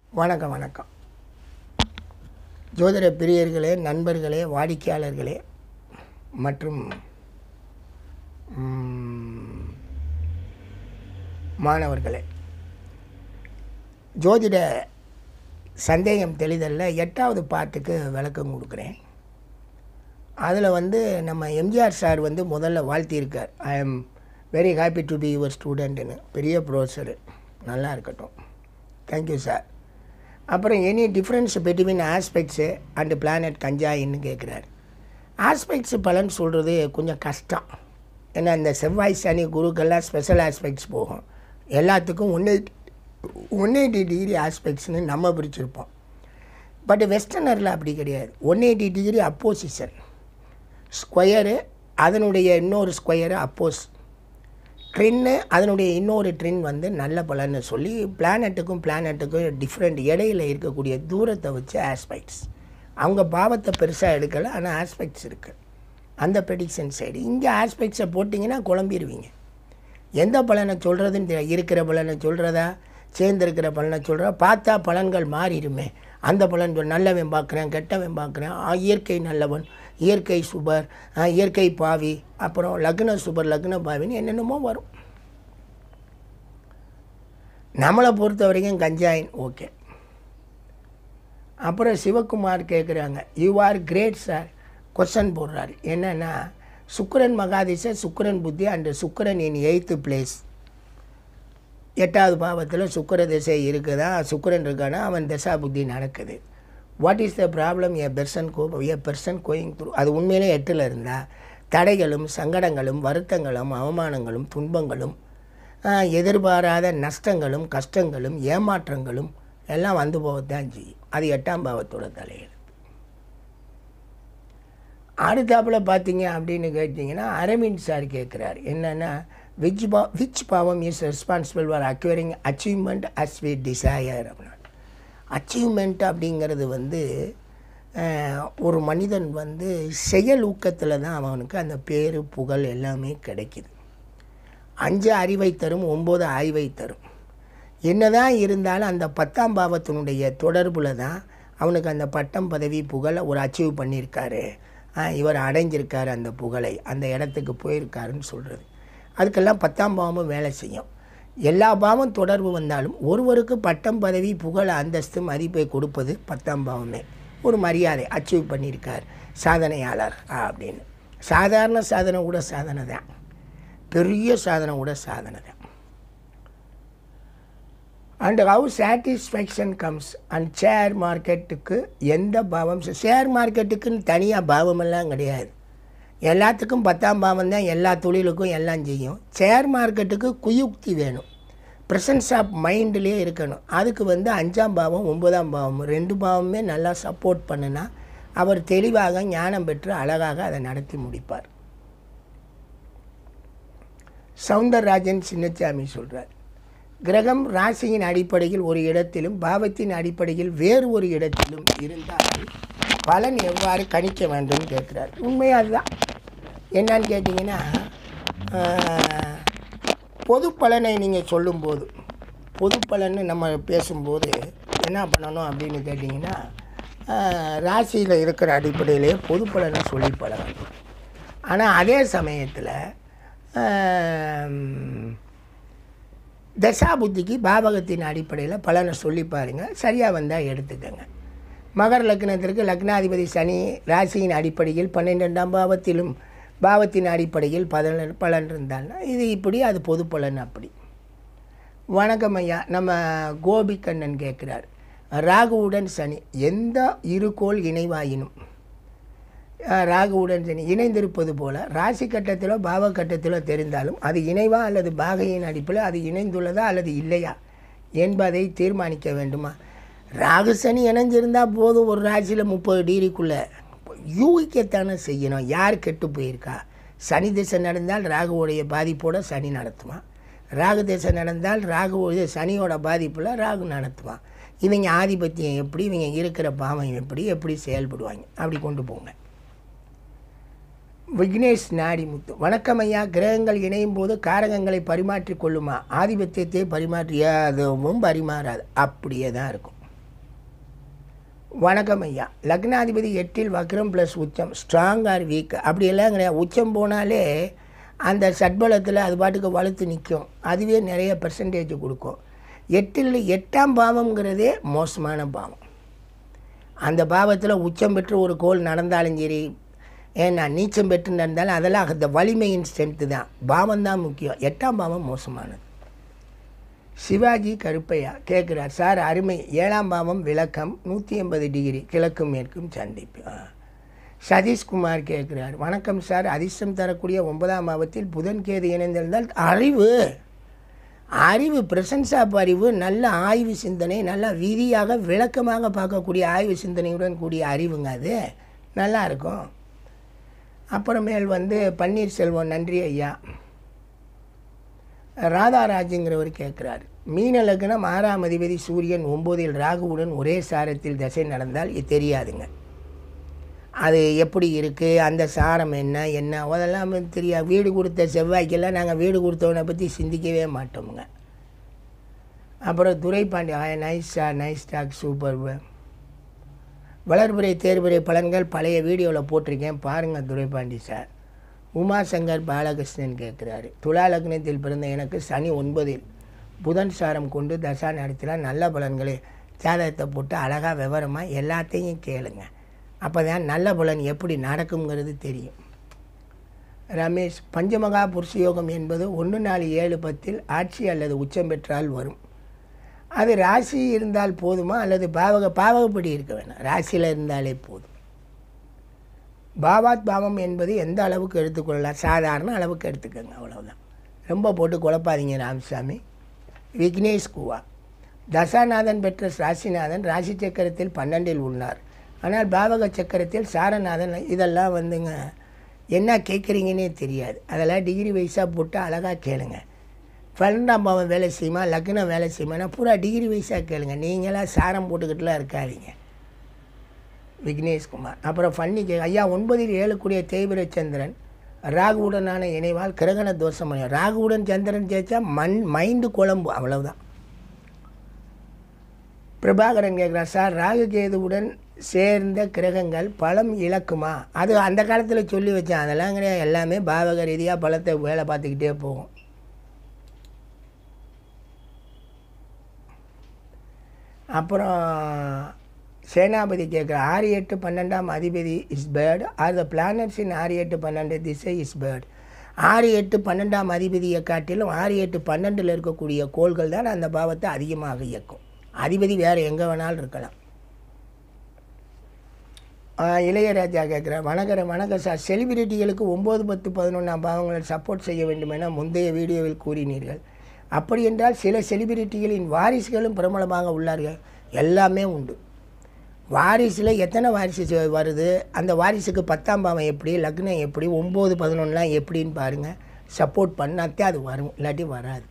வணக்கம் வணக்கம் ஜோதிட பிரியர்களே நண்பர்களே வாடிக்கையாளர்களே மற்றும் ம், மாணவர்களே ஜோதிட சந்தேகம் தெளிதல்ல எட்டாவது பாட்டுக்கு விளக்கம் கொடுக்குறேன் அதில் வந்து நம்ம எம்ஜிஆர் சார் வந்து முதல்ல வாழ்த்தியிருக்கார் I am very happy to be your ஸ்டூடெண்ட்டுன்னு பெரிய ப்ரொஃபஸரு நல்லா இருக்கட்டும் தேங்க்யூ சார் அப்புறம் any difference between aspects and planet கஞ்சாயின்னு கேட்குறாரு ஆஸ்பெக்ட்ஸ் பலன் சொல்கிறது கொஞ்சம் கஷ்டம் ஏன்னா இந்த செவ்வாய் சனி குருக்கெல்லாம் ஸ்பெஷல் ஆஸ்பெக்ட்ஸ் போகும் எல்லாத்துக்கும் one eighty one eighty degree ஆஸ்பெக்ட்ஸ்னு நம்ம பிரிச்சிருப்போம் பட் வெஸ்டர்னரில் அப்படி கிடையாது one eighty degree opposition square அதனுடைய இன்னொரு ஸ்கொயரு அப்போஸ் ட்ரின்னு அதனுடைய இன்னொரு ட்ரின் வந்து நல்ல பலன்னு சொல்லி பிளானட்டுக்கும் பிளானட்டுக்கும் டிஃப்ரெண்ட் இடையில இருக்கக்கூடிய தூரத்தை வச்சு ஆஸ்பெக்ட்ஸ் அவங்க பாவத்தை பெருசாக எடுக்கலை ஆனால் ஆஸ்பெக்ட்ஸ் இருக்குது அந்த ப்ரெடிக்ஷன் சைடு இங்கே ஆஸ்பெக்ட்ஸை போட்டிங்கன்னா குழம்பிடுவீங்க எந்த பலனை சொல்கிறதுன்னு தெரியல இருக்கிற பலனை சொல்கிறதா சேர்ந்திருக்கிற பலனை சொல்கிறா பார்த்தா பலன்கள் மாறிடுமே அந்த பலன் சொல் நல்லவன் பார்க்குறேன் கெட்டவன் பார்க்குறேன் ஆ, இயற்கை நல்லவன் இயற்கை சுபர் ஆ, இயற்கை பாவி அப்புறம் லக்ன சுபர் லக்ன பாவின்னு என்னென்னமோ வரும் நம்மளை பொறுத்த வரைக்கும் கஞ்சாயின் ஓகே அப்புறம் சிவகுமார் கேட்குறாங்க you are great sir question போடுறாரு என்னென்னா சுக்கிரன் மகாதிச சுக்கிரன் புத்தி அண்டு சுக்கிரன் இன் எயித்து பிளேஸ் எட்டாவது பாவத்தில் சுக்கிர திசை இருக்குதா சுக்கிரன் இருக்கானா அவன் திசா புத்தி நடக்குது what is the problem a person go a person going through அது உண்மையிலே எட்டில் இருந்தால் தடைகளும் சங்கடங்களும் வருத்தங்களும் அவமானங்களும் துன்பங்களும் ஆஹ், எதிர்பாராத நஷ்டங்களும் கஷ்டங்களும் ஏமாற்றங்களும் எல்லாம் வந்து போகத்தான் செய்யும் அது எட்டாம் பாவத்தோட தலையில் அடுத்தாப்புல பார்த்தீங்க அப்படின்னு கேட்டிங்கன்னா அரவிந்த் சார் கேட்குறாரு என்னென்னா விச் பா விச் பாவம் is responsible for acquiring achievement as we desire அப்படின்னா அச்சீவ்மெண்ட் அப்படிங்கிறது வந்து அஹ், ஒரு மனிதன் வந்து செயல் ஊக்கத்தில் தான் அவனுக்கு அந்த பேர் புகழ் எல்லாமே கிடைக்குது அஞ்சு அறிவை தரும் ஒம்பது அறிவை தரும் என்னதான் இருந்தாலும் அந்த பத்தாம் பாவத்தினுடைய தொடர்பில் தான் அவனுக்கு அந்த பட்டம் பதவி புகழை ஒரு அச்சீவ் பண்ணியிருக்காரு ஆ, இவர் அடைஞ்சிருக்காரு அந்த புகழை அந்த இடத்துக்கு போயிருக்காருன்னு சொல்கிறது அதுக்கெல்லாம் பத்தாம் பாவமும் வேலை செய்யும் எல்லா பாவம் தொடர்பு வந்தாலும் ஒருவருக்கு பட்டம் பதவி புகழ் அந்தஸ்து மதிப்பை கொடுப்பது பத்தாம் பாவமே ஒரு மரியாதை அச்சீவ் பண்ணியிருக்கார் சாதனையாளர் அப்படின்னு சாதாரண சாதனை கூட சாதனை தான் பெரிய சாதனை கூட சாதனை தான் and how satisfaction comes and share மார்க்கெட்டுக்கு எந்த பாவம் ஷேர் மார்க்கெட்டுக்குன்னு தனியாக பாவமெல்லாம் கிடையாது எல்லாத்துக்கும் பத்தாம் பாவம் தான் எல்லா தொழிலுக்கும் எல்லாம் செய்யும் ஷேர் மார்க்கெட்டுக்கு குயுக்தி வேணும் ப்ரெசன்ஸ் ஆஃப் மைண்ட்லேயே இருக்கணும் அதுக்கு வந்து அஞ்சாம் பாவம் ஒன்பதாம் பாவம் ரெண்டு பாவமே நல்லா சப்போர்ட் பண்ணுனா அவர் தெளிவாக ஞானம் பெற்று அழகாக அதை நடத்தி முடிப்பார் சவுந்தரராஜன் சின்னசாமி சொல்கிறார் கிரகம் ராசியின் அடிப்படையில் ஒரு இடத்திலும் பாவத்தின் அடிப்படையில் வேறு ஒரு இடத்திலும் இருந்தால் பலன் எவ்வாறு கணிக்க வேண்டும் கேட்குறார் உண்மையாக அதுதான் என்னன்னு கேட்டிங்கன்னா ஆஹ், பொது பலனை நீங்கள் சொல்லும்போது பொது பலன்னு நம்ம பேசும்போது என்ன பண்ணணும் அப்படின்னு கேட்டிங்கன்னா ராசியில் இருக்கிற அடிப்படையிலே பொது பலனை சொல்லி பழகணும் ஆனால் அதே சமயத்தில் தசா புத்திக்கு பாவகத்தின் அடிப்படையில் பலனை சொல்லி பாருங்கள் சரியாக வந்தால் எடுத்துக்கங்க மகர லக்னத்திற்கு லக்னாதிபதி சனி ராசியின் அடிப்படையில் பன்னிரெண்டாம் பாவத்திலும் பாவத்தின் அடிப்படையில் பலன் பலன் இருந்தால்னா இது இப்படி அது பொது பலன் அப்படி வணக்கம் ஐயா நம்ம கோபிக்கண்ணன் கேட்குறார் ராகுவுடன் சனி எந்த இருகோள் இணைவாயினும் அஹ், ராகுவுடன் சனி இணைந்திருப்பது போல ராசி கட்டத்திலோ பாவ கட்டத்திலோ தெரிந்தாலும் அது இணைவா அல்லது பாகையின் அடிப்பில் அது இணைந்துள்ளதா அல்லது இல்லையா என்பதை தீர்மானிக்க வேண்டுமா ராகு சனி இணைஞ்சிருந்தால் போதும் ஒரு ராசியில் முப்பது டிகிரிக்குள்ளே யூகிக்கத்தானே செய்யணும் யார் கெட்டு போயிருக்கா சனி திசை நடந்தால் ராகுவோடைய பாதிப்போட சனி நடத்துவான் ராகு திசை நடந்தால் ராகு சனியோட பாதிப்பில் ராகு நடத்துவான் இவங்க ஆதிபத்தியம் எப்படி இவங்க இருக்கிற பாவம் எப்படி எப்படி செயல்படுவாங்க அப்படி கொண்டு போங்க விக்னேஷ் நாடிமுத்து வணக்கம் ஐயா கிரகங்கள் இணையும் போது காரகங்களை பரிமாற்றிக் கொள்ளுமா ஆதிபத்தியத்தை பரிமாற்றிய அதுவும் பரிமாறாது அப்படியே தான் இருக்கும் வணக்கம் ஐயா லக்னாதிபதி எட்டில் வக்ரம் ப்ளஸ் உச்சம் ஸ்ட்ராங் ஆர் வீக் அப்படியெல்லாம் கிடையாது உச்சம் போனாலே அந்த சட்பலத்தில் அது பாட்டுக்கு வலுத்து நிற்கும் அதுவே நிறைய பெர்சன்டேஜ் கொடுக்கும் எட்டில் எட்டாம் பாவம்ங்கிறதே மோசமான பாவம் அந்த பாவத்தில் உச்சம் பெற்று ஒரு கோல் நடந்தாலும் சரி ஏன்னா நீச்சம் பெற்று நடந்தாலும் அதெல்லாம் அந்த வலிமையின் ஸ்ட்ரென்த்து தான் பாவம் தான் முக்கியம் எட்டாம் பாவம் மோசமானது சிவாஜி கருப்பையா கேட்குறார் சார் அருமை ஏழாம் பாவம் விளக்கம் நூற்றி எண்பது டிகிரி கிழக்கும் மேற்கும் சந்திப்பு ஆ. சதீஷ்குமார் கேட்குறார் வணக்கம் சார் அதிர்ஷ்டம் தரக்கூடிய ஒன்பதாம் பாவத்தில் புதன் கேது இணைந்திருந்தால் அறிவு அறிவு பிரசன்ஸ் ஆஃப் அறிவு நல்ல ஆய்வு சிந்தனை நல்ல விதியாக விளக்கமாக பார்க்கக்கூடிய ஆய்வு சிந்தனையுடன் கூடிய அறிவுங்க அது நல்லா இருக்கும் அப்புறமேல் வந்து பன்னீர்செல்வம் நன்றி ஐயா ராதாராஜுங்கிறவர் கேட்குறார் மீன லக்னம் ஆறாம் அதிபதி சூரியன் ஒம்போதில் ராகுவுடன் ஒரே சாரத்தில் தசை நடந்தால் இது தெரியாதுங்க அது எப்படி இருக்குது அந்த சாரம் என்ன என்ன அதெல்லாம் வந்து தெரியாது வீடு கொடுத்த செவ்வாய்க்கெல்லாம் நாங்கள் வீடு கொடுத்தவனை பற்றி சிந்திக்கவே மாட்டோமுங்க அப்புறம் துரைப்பாண்டி ஆய nice star nice stock super வளர்புரை தேர்வுரை பலன்கள் பழைய வீடியோவில் போட்டிருக்கேன் பாருங்கள் துரைப்பாண்டி சார் உமாசங்கர் பாலகிருஷ்ணன் கேட்குறாரு துலா லக்னத்தில் பிறந்த எனக்கு சனி ஒன்பதில் புதன் சாரம் கொண்டு தசா நடத்தினா நல்ல பலன்களை ஜாதகத்தை போட்டு அழகாக விவரமாக எல்லாத்தையும் கேளுங்க அப்போ தான் நல்ல பலன் எப்படி நடக்குங்கிறது தெரியும் ரமேஷ் பஞ்சமகா புருஷயோகம் என்பது ஒன்று நாலு ஏழு பத்தில் ஆட்சி அல்லது உச்சம் பெற்றால் வரும் அது ராசி இருந்தால் போதுமா அல்லது பாவக பாவகப்படி இருக்க வேணாம் ராசியில் இருந்தாலே போதும் பாவாத் பாவம் என்பது எந்த அளவுக்கு எடுத்துக்கொள்ளலாம் சாதாரண அளவுக்கு எடுத்துக்கோங்க அவ்வளவுதான் ரொம்ப போட்டு குழப்பாதீங்க ராமசாமி விக்னேஷ் குவா தசாநாதன் பெற்ற ராசிநாதன் ராசி சக்கரத்தில் பன்னெண்டில் உள்ளார் ஆனால் பாவக சக்கரத்தில் சாரநாதன் இதெல்லாம் வந்துங்க என்ன கேட்குறீங்கன்னே தெரியாது அதெல்லாம் டிகிரி வைஸாக போட்டு அழகாக கேளுங்க பன்னெண்டாம் பாவம் வேலை செய்யுமா லக்னம் வேலை செய்யுமானா பூரா டிகிரி வைஸாக கேளுங்க நீங்களாம் சாரம் போட்டுக்கிட்டுலாம் இருக்காதீங்க விக்னேஷ்குமார் அப்புறம் ஃபன்னி கே ஐயா ஒன்பதில் ஏழுக்குடிய தேய்பிர சந்திரன் ராகுவுடனான இணைவால் கிரகண தோஷம் அடையும். ராகுவுடன் சந்திரன் சேர்த்தா மண் மைண்டு குழம்பு அவ்வளவுதான் பிரபாகரன் கேட்குறார் சார் ராகு கேதுவுடன் சேர்ந்த கிரகங்கள் பலம் இழக்குமா அது அந்த காலத்தில் சொல்லி வச்சேன் அதெல்லாம் கிடையாது எல்லாமே பாவக ரீதியாக பலத்தை வேலை பார்த்துக்கிட்டே போகும் அப்புறம் சேனாபதி கேட்குற ஆறு எட்டு பன்னெண்டாம் அதிபதி is bird are the planets in ஆறு எட்டு பன்னெண்டு திசை இஸ் பேர்டு ஆறு எட்டு பன்னெண்டாம் அதிபதியை காட்டிலும் ஆறு எட்டு பன்னெண்டில் இருக்கக்கூடிய கோள்கள் தான் அந்த பாவத்தை அதிகமாக இயக்கும் அதிபதி வேறு எங்கே வேணாலும் இருக்கலாம் ஆ, இளையராஜா கேட்குறேன் வணக்கம் வணக்கம் சார் செலிபிரிட்டிகளுக்கு ஒம்பது பத்து பதினொன்றாம் பாவங்களை சப்போர்ட் செய்ய வேண்டும் என முந்தைய வீடியோவில் கூறினீர்கள் அப்படி என்றால் சில செலிபிரிட்டிகளின் வாரிசுகளும் பிரபலமாக உள்ளார்கள் எல்லாமே உண்டு வாரிசில் எத்தனை வாரிசு செ- வருது அந்த வாரிசுக்கு பத்தாம் பாவம் எப்படி லக்னம் எப்படி ஒம்பது பதினொன்றுலாம் எப்படின்னு பாருங்கள் சப்போர்ட் பண்ணாத்தே அது வரும் இல்லாட்டி வராது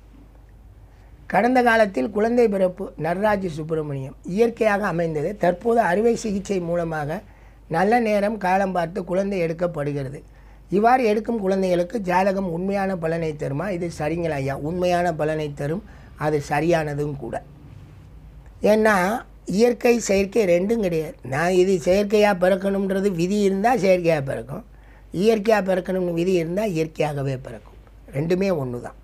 கடந்த காலத்தில் குழந்தை பிறப்பு நடராஜ சுப்பிரமணியம் இயற்கையாக அமைந்தது தற்போது அறுவை சிகிச்சை மூலமாக நல்ல நேரம் காலம் பார்த்து குழந்தை எடுக்கப்படுகிறது இவ்வாறு எடுக்கும் குழந்தைகளுக்கு ஜாதகம் உண்மையான பலனை தருமா இது சரிங்களா ஐயா உண்மையான பலனை தரும் அது சரியானதும் கூட ஏன்னா இயற்கை செயற்கை ரெண்டும் கிடையாது நான் இது செயற்கையாக பிறக்கணுன்றது விதி இருந்தால் செயற்கையாக பிறக்கும் இயற்கையாக பிறக்கணும்னு விதி இருந்தால் இயற்கையாகவே பிறக்கும் ரெண்டுமே ஒன்று தான்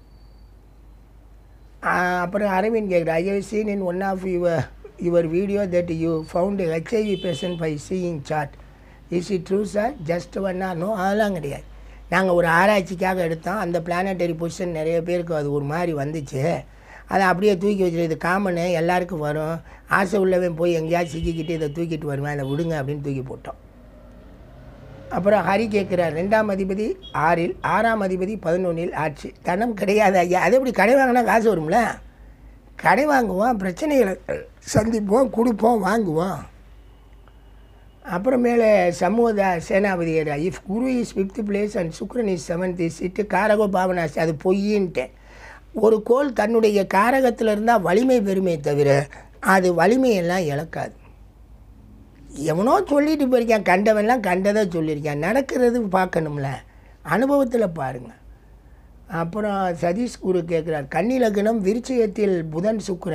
ஆஹ் அப்புறம் அரவிந்த் கேட்குற I have seen in one of your your video that you found HIV patient by seeing chart is it true sir just one or no அதெல்லாம் கிடையாது நாங்கள் ஒரு ஆராய்ச்சிக்காக எடுத்தோம் அந்த பிளானட்டரி பொசிஷன் நிறைய பேருக்கு அது ஒரு மாதிரி வந்துச்சு அதை அப்படியே தூக்கி வச்சுரு இது காமனு எல்லாருக்கும் வரும் ஆசை உள்ளவன் போய் எங்கேயாவது சிக்கிக்கிட்டு இதை தூக்கிட்டு வருவேன் அதை விடுங்க அப்படின்னு தூக்கி போட்டோம் அப்புறம் ஹரி கேட்குறார் ரெண்டாம் அதிபதி ஆறில் ஆறாம் அதிபதி பதினொன்றில் ஆட்சி தனம் கிடையாது ஐயா அது எப்படி கடை வாங்கினா காசு வரும்ல கடை வாங்குவோம் பிரச்சனைகளை சந்திப்போம் கொடுப்போம் வாங்குவோம் அப்புறமேலே சமூக Senapathi if Guru is fifth place and Sukran is seventh is it காரகோ பாவனாசி அது பொய்யின்ட்டேன் ஒரு கோள் தன்னுடைய காரகத்தில் இருந்தால் வலிமை பெருமை தவிர அது வலிமையெல்லாம் இழக்காது எவனோ சொல்லிட்டு போயிருக்கான் கண்டவன்லாம் கண்டதை சொல்லியிருக்கான் நடக்கிறது பார்க்கணும்ல அனுபவத்தில் பாருங்கள் அப்புறம் சதீஷ் குரு கேட்குறார் கன்னி லக்னம் விருச்சிகத்தில் புதன் சுக்கிரன்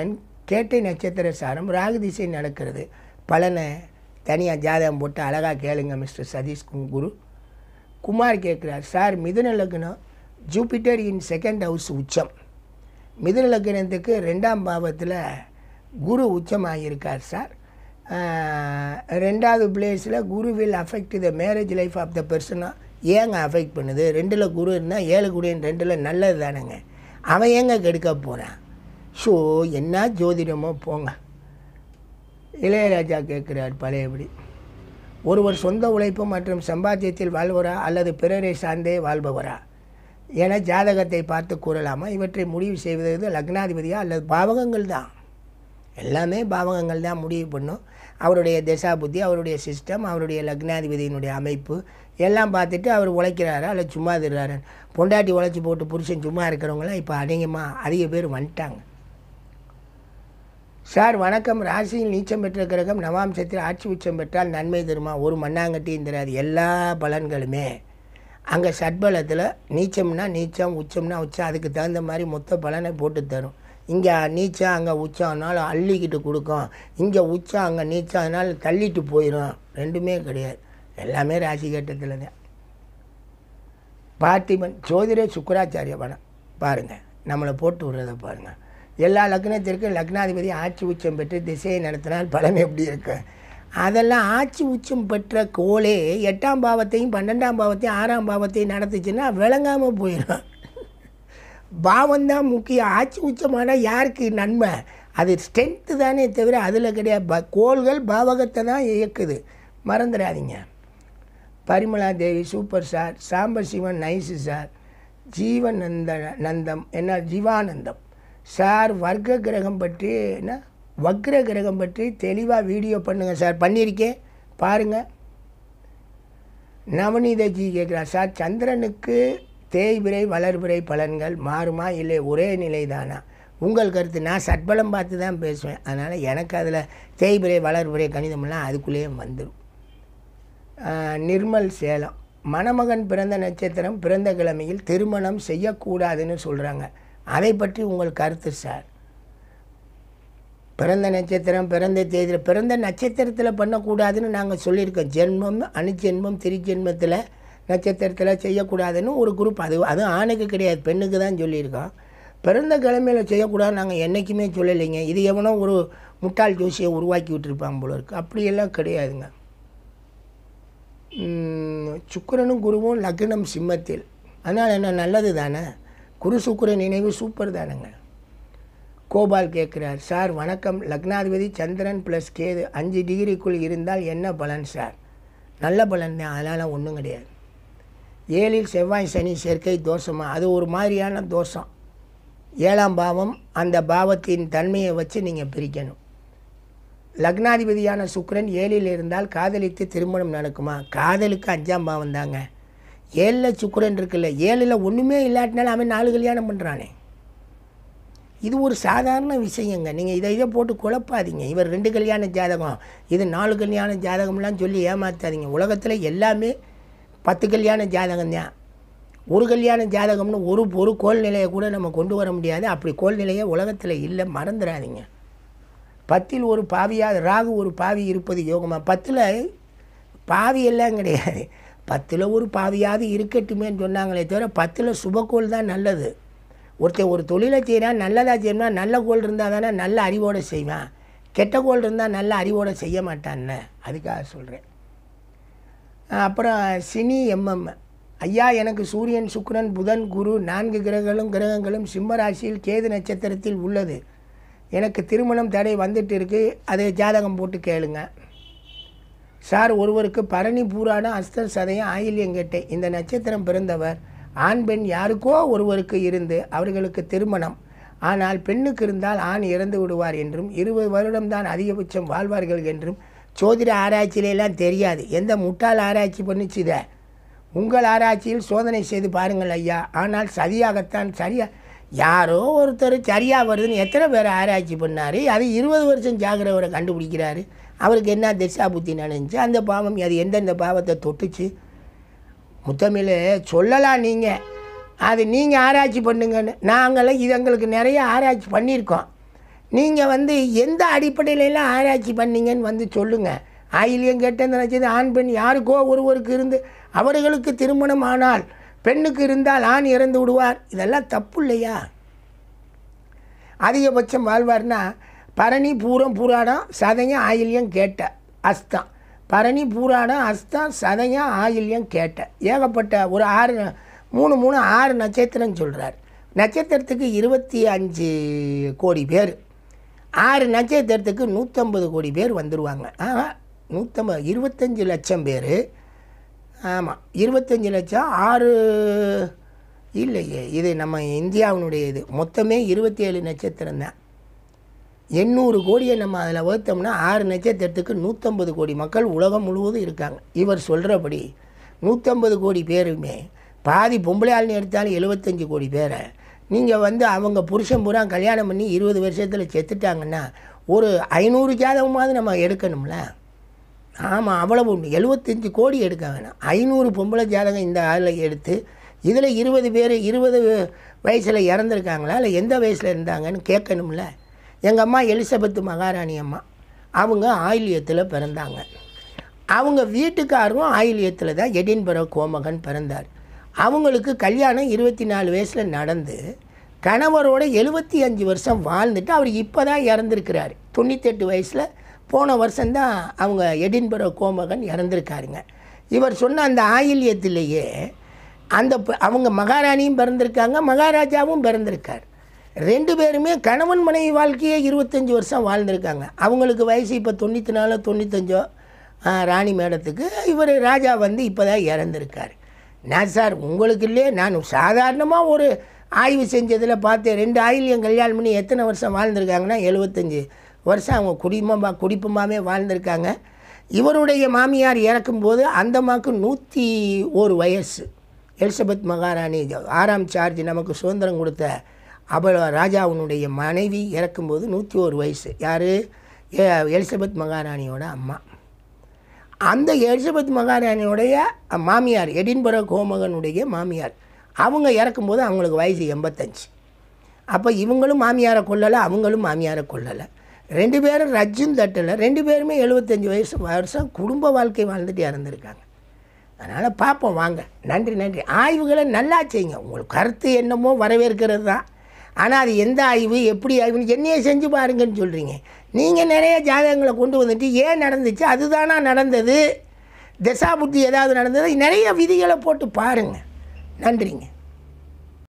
கேட்டை நட்சத்திர சாரம் ராகு திசை நடக்கிறது பலனை தனியாக ஜாதகம் போட்டு அழகாக கேளுங்க மிஸ்டர் சதீஷ் கு- குரு குமார் கேட்குறார் சார் மிதுன லக்னம் ஜூபிட்டர் இன் செகண்ட் ஹவுஸ் உச்சம் மிதுன லக்னத்துக்கு ரெண்டாம் பாவத்தில் குரு உச்சமாகியிருக்கார் சார் ஆஹ், ரெண்டாவது பிளேஸில் Guru will affect the marriage life of the பர்சனாக ஏங்க அஃபெக்ட் பண்ணுது ரெண்டில் குரு இருந்தால் ஏழு குடியன் ரெண்டில் நல்லது தானேங்க அவன் ஏங்க கெடுக்க போகிறான் ஷோ என்ன ஜோதிடமோ போங்க இளையராஜா கேட்குறார் பழையபடி ஒருவர் சொந்த உழைப்பு மற்றும் சம்பாத்தியத்தில் வாழ்வரா அல்லது பிறரை சார்ந்தே வாழ்பவரா என ஜாதகத்தை பார்த்து கூறலாமா இவற்றை முடிவு செய்வது லக்னாதிபதியா அல்லது பாவகங்கள் தான் எல்லாமே பாவகங்கள் தான் முடிவு பண்ணும் அவருடைய திசா புத்தி அவருடைய சிஸ்டம் அவருடைய லக்னாதிபதியினுடைய அமைப்பு எல்லாம் பார்த்துட்டு அவர் உழைக்கிறாரா அல்ல சும்மா திருறாரு பொண்டாட்டி உழைச்சி போட்டு புருஷன் சும்மா இருக்கிறவங்களாம் இப்போ அதிகமாக அதிக பேர் வந்துட்டாங்க சார் வணக்கம் ராசியில் நீச்சம் பெற்ற கிரகம் நவாம்சத்தில் ஆட்சி உச்சம் பெற்றால் நன்மை தருமா ஒரு மண்ணாங்கட்டியும் தராது எல்லா பலன்களுமே அங்கே சட்பலத்தில் நீச்சம்னா நீச்சம் உச்சம்னா உச்சம் அதுக்கு தகுந்த மாதிரி மொத்த பலனை போட்டு தரும் இங்கே நீச்சம் அங்கே உச்சம் அதனால் அள்ளிக்கிட்டு கொடுக்கும் இங்கே உச்சம் அங்கே நீச்சம் அதனால் தள்ளிட்டு போயிடும் ரெண்டுமே கிடையாது எல்லாமே ராசி கட்டத்தில் தான் பார்த்திபன் ஜோதிட சுக்கராச்சாரிய படம் பாருங்கள் நம்மளை போட்டு விடுறதை பாருங்கள் எல்லா லக்னத்திற்கும் லக்னாதிபதி ஆட்சி உச்சம் பெற்று திசையை நடத்தினால் பலன் எப்படி இருக்கு அதெல்லாம் ஆட்சி உச்சம் பெற்ற கோளே எட்டாம் பாவத்தையும் பன்னெண்டாம் பாவத்தையும் ஆறாம் பாவத்தையும் நடத்துச்சுன்னா விளங்காமல் போயிடும் பாவம்தான் முக்கியம் ஆட்சி உச்சமான யாருக்கு நன்மை அது ஸ்ட்ரென்த்து தானே தவிர அதில் கிடையாது ப- கோள்கள் பாவகத்தை தான் இயக்குது மறந்துடாதீங்க Parimala Devi super sir Samba Sivan nice sir ஜீவநந்த நந்தம் என்ன ஜீவானந்தம் சார் வர்க்க கிரகம் பற்றி என்ன வக்ர கிரகம் பற்றி தெளிவாக வீடியோ பண்ணுங்கள் சார் பண்ணியிருக்கேன் பாருங்கள் நவநீதஜி கேட்குறார் சார் சந்திரனுக்கு தேய்பிறை வளர்பிறை பலன்கள் மாறுமா இல்லை ஒரே நிலைதானா உங்கள் கருத்து நான் சட்பலம் பார்த்து தான் பேசுவேன் அதனால் எனக்கு அதில் தேய்பிறை வளர்பிறை கணிதமெல்லாம் அதுக்குள்ளேயே வந்துடும் ஆஹ் நிர்மல் சேலம் மணமகன் பிறந்த நட்சத்திரம் பிறந்த கிழமையில் திருமணம் செய்யக்கூடாதுன்னு சொல்கிறாங்க அதை பற்றி உங்கள் கருத்து சார் பிறந்த நட்சத்திரம் பிறந்த தேதியில் பிறந்த நட்சத்திரத்தில் பண்ணக்கூடாதுன்னு நாங்கள் சொல்லியிருக்கோம் ஜென்மம் அணுஜென்மம் திருஜென்மத்தில் நட்சத்திரத்தில் செய்யக்கூடாதுன்னு ஒரு குரூப் அது அதுவும் ஆணுக்கு கிடையாது பெண்ணுக்கு தான் சொல்லியிருக்கோம் பிறந்த கிழமையில் செய்யக்கூடாதுன்னு நாங்கள் என்றைக்குமே சொல்லலைங்க இது எவனோ ஒரு முட்டாள் ஜோசியை உருவாக்கி விட்டுருப்பாங்க போல இருக்கு அப்படியெல்லாம் கிடையாதுங்க ம், சுக்கிரனும் குருவும் லக்னம் சிம்மத்தில் அதனால் என்ன நல்லது தானே குரு சுக்கிரன் நினைவு சூப்பர் தானேங்க கோபால் கேட்குறார் சார் வணக்கம் லக்னாதிபதி சந்திரன் ப்ளஸ் கேது அஞ்சு டிகிரிக்குள் இருந்தால் என்ன பலன் சார் நல்ல பலன் தான் அதனால் ஒன்றும் கிடையாது ஏழில் செவ்வாய் சனி சேர்க்கை தோஷமா அது ஒரு மாதிரியான தோஷம் ஏழாம் பாவம் அந்த பாவத்தின் தன்மையை வச்சு நீங்கள் பிரிக்கணும் லக்னாதிபதியான சுக்கிரன் ஏழில் இருந்தால் காதலித்து திருமணம் நடக்குமா காதலுக்கு அஞ்சாம் பாவம் தாங்க ஏழில் சுக்கிரன் இருக்குல்ல ஏழில் ஒன்றுமே இல்லாட்டினாலும் அவன் நாலு கல்யாணம் பண்ணுறானே இது ஒரு சாதாரண விஷயங்க நீங்கள் இதை இதை போட்டு குழப்பாதீங்க இவர் ரெண்டு கல்யாண ஜாதகம் இது நாலு கல்யாண ஜாதகம்லாம் சொல்லி ஏமாத்தாதீங்க உலகத்தில் எல்லாமே பத்து கல்யாண ஜாதகம் தான் ஒரு கல்யாண ஜாதகம்னு ஒரு ஒரு கோல் நிலையை கூட நம்ம கொண்டு வர முடியாது அப்படி கோல் நிலையே உலகத்தில் இல்லை மறந்துடாதீங்க பத்தில் ஒரு பாவியாக ராகு ஒரு பாவி இருப்பது யோகமா பத்தில் பாவி எல்லாம் கிடையாது பத்தில் ஒரு பாவியாவது இருக்கட்டுமேன்னு சொன்னாங்களே தவிர பத்தில் சுபக்கோள் தான் நல்லது ஒருத்தன் ஒரு தொழிலை செய்கிறான் நல்லதாக செய்யணும்னா நல்ல கோல் இருந்தால் தானே நல்ல அறிவோடு செய்வான் கெட்ட கோல் இருந்தால் நல்ல அறிவோடு செய்ய மாட்டான்னு அதுக்காக சொல்கிறேன் அப்புறம் சினி எம்எம் ஐயா எனக்கு சூரியன் சுக்கிரன் புதன் குரு நான்கு கிரகங்களும் கிரகங்களும் சிம்ம ராசியில் கேது நட்சத்திரத்தில் உள்ளது எனக்கு திருமணம் தடை வந்துட்டு இருக்கு அது ஜாதகம் போட்டு கேளுங்க சார் ஒருவருக்கு பரணி பூரான அஸ்தர் சதயம் ஆயில்யம் கேட்டேன் இந்த நட்சத்திரம் பிறந்தவர் ஆண் பெண் யாருக்கோ ஒருவருக்கு இருந்து அவர்களுக்கு திருமணம் ஆனால் பெண்ணுக்கு இருந்தால் ஆண் இறந்து விடுவார் என்றும் இருபது வருடம்தான் அதிகபட்சம் வாழ்வார்கள் என்றும் சோதிட ஆராய்ச்சியிலெல்லாம் தெரியாது எந்த முட்டாள் ஆராய்ச்சி பண்ணுச்சு இதை உங்கள் ஆராய்ச்சியில் சோதனை செய்து பாருங்கள் ஐயா ஆனால் சரியாகத்தான் சரியா யாரோ ஒருத்தர் சரியாக வருதுன்னு எத்தனை பேர் ஆராய்ச்சி பண்ணார் அது இருபது வருஷம் ஜாகிரவரை கண்டுபிடிக்கிறாரு அவருக்கு என்ன திசா புத்தி நடந்துச்சு அந்த பாவம் அது எந்தெந்த பாவத்தை தொட்டுச்சு முத்தமிழ் சொல்லலாம் நீங்கள் அது நீங்கள் ஆராய்ச்சி பண்ணுங்கன்னு நாங்களாம் இது எங்களுக்கு நிறைய ஆராய்ச்சி பண்ணியிருக்கோம் நீங்கள் வந்து எந்த அடிப்படையிலலாம் ஆராய்ச்சி பண்ணீங்கன்னு வந்து சொல்லுங்கள் ஆயிலியம் கேட்ட நினச்சது ஆண் பெண் யாருக்கோ ஒருவருக்கு இருந்து அவர்களுக்கு திருமணம் ஆனால் பெண்ணுக்கு இருந்தால் ஆண் இறந்து விடுவார் இதெல்லாம் தப்பு இல்லையா அதிகபட்சம் வாழ்வார்னா பரணி பூரம் புராணம் சதயம் ஆயில்யம் கேட்ட அஸ்தம் பரணி பூராடம் அஸ்தம் சதயம் ஆயில்யம் கேட்ட ஏகப்பட்ட ஒரு ஆறு மூணு மூணு ஆறு நட்சத்திரம் சொல்கிறார் நட்சத்திரத்துக்கு இருபத்தி அஞ்சு கோடி பேர் ஆறு நட்சத்திரத்துக்கு நூற்றம்பது கோடி பேர் வந்துடுவாங்க ஆஹா நூற்றம்பது இருபத்தஞ்சி லட்சம் பேர் ஆமாம் இருபத்தஞ்சி லட்சம் ஆறு இல்லையே இது நம்ம இந்தியாவினுடைய இது மொத்தமே இருபத்தி ஏழு நட்சத்திரம் தான் எண்ணூறு கோடியை நம்ம அதில் வகுத்தோம்னா ஆறு நட்சத்திரத்துக்கு நூற்றம்பது கோடி மக்கள் உலகம் முழுவதும் இருக்காங்க இவர் சொல்கிறபடி நூற்றம்பது கோடி பேருமே பாதி பொம்பளை ஆள்னு எடுத்தாலும் எழுபத்தஞ்சு கோடி பேரை நீங்கள் வந்து அவங்க புருஷன் பூரா கல்யாணம் பண்ணி இருபது வருஷத்தில் செத்துட்டாங்கன்னா ஒரு ஐநூறு ஜாதகமாவது நம்ம எடுக்கணும்ல ஆமாம் அவ்வளவு உண்டு எழுபத்தஞ்சு கோடி எடுக்க வேணாம் ஐநூறு பொம்பளை ஜாதகம் இந்த ஆளில் எடுத்து இதில் இருபது பேர் இருபது வயசில் இறந்துருக்காங்களா இல்லை எந்த வயசில் இருந்தாங்கன்னு கேட்கணும்ல எங்கள் அம்மா எலிசபெத்து மகாராணி அம்மா அவங்க ஆயில்யத்தில் பிறந்தாங்க அவங்க வீட்டுக்காரரும் ஆயில்யத்தில் தான் எடின்பரோ கோமகன் பிறந்தார் அவங்களுக்கு கல்யாணம் இருபத்தி நாலு வயசில் நடந்து கணவரோட எழுபத்தி அஞ்சு வருஷம் வாழ்ந்துட்டு அவர் இப்போ தான் இறந்துருக்கிறார் தொண்ணூத்தெட்டு வயசில் போன வருஷம்தான் அவங்க எடின்பரோ கோமகன் இறந்துருக்காருங்க இவர் சொன்ன அந்த ஆயில்யத்திலேயே அந்த ப- அவங்க மகாராணியும் பிறந்திருக்காங்க மகாராஜாவும் பிறந்திருக்கார் ரெண்டு பேருமே கணவன் மனைவி வாழ்க்கையே இருபத்தஞ்சி வருஷம் வாழ்ந்திருக்காங்க அவங்களுக்கு வயசு இப்போ தொண்ணூற்றி நாலோ தொண்ணூத்தஞ்சோ ஆ, ராணி மேடத்துக்கு இவர் ராஜா வந்து இப்போ தான் இறந்துருக்கார் நான் சார் உங்களுக்கு இல்லையே நான் சாதாரணமாக ஒரு ஆய்வு செஞ்சதில் பார்த்தேன் ரெண்டு ஆயிலியம் கல்யாணம் பண்ணி எத்தனை வருஷம் வாழ்ந்திருக்காங்கன்னா எழுபத்தஞ்சி வருஷம் அவங்க குடிமமாக குடிப்பமாகவே வாழ்ந்திருக்காங்க இவருடைய மாமியார் இறக்கும்போது அந்த அம்மாவுக்கு நூற்றி ஒரு வயசு எலிசபெத் மகாராணி ஆறாம் சார்ஜ் நமக்கு சுதந்திரம் கொடுத்த அவள் ராஜாவினுடைய மனைவி இறக்கும்போது நூற்றி ஒரு வயசு யார் எலிசபெத் மகாராணியோட அம்மா அந்த எலிசபெத் மகாராணியோடைய மாமியார் எடின்பரோ கோமகனுடைய மாமியார் அவங்க இறக்கும்போது அவங்களுக்கு வயசு எண்பத்தஞ்சு அப்போ இவங்களும் மாமியாரை கொல்லலை அவங்களும் மாமியாரை கொல்லலை ரெண்டு பேரும் ரஜ்ஜும் தட்டலை ரெண்டு பேருமே எழுபத்தஞ்சு வயசு வருஷம் குடும்ப வாழ்க்கை வாழ்ந்துட்டு இறந்துருக்காங்க அதனால் பார்ப்போம் வாங்க நன்றி நன்றி ஆய்வுகளை நல்லா செய்யுங்க உங்களுக்கு கருத்து என்னமோ வரவேற்கிறது தான் ஆனால் அது எந்த ஆய்வு எப்படி ஆய்வுன்னு என்னையே செஞ்சு பாருங்கன்னு சொல்கிறீங்க நீங்கள் நிறைய ஜாதகங்களை கொண்டு வந்துட்டு ஏன் நடந்துச்சு அதுதானா நடந்தது திசா புத்தி ஏதாவது நடந்தது நிறைய விதிகளை போட்டு பாருங்கள் நன்றிங்க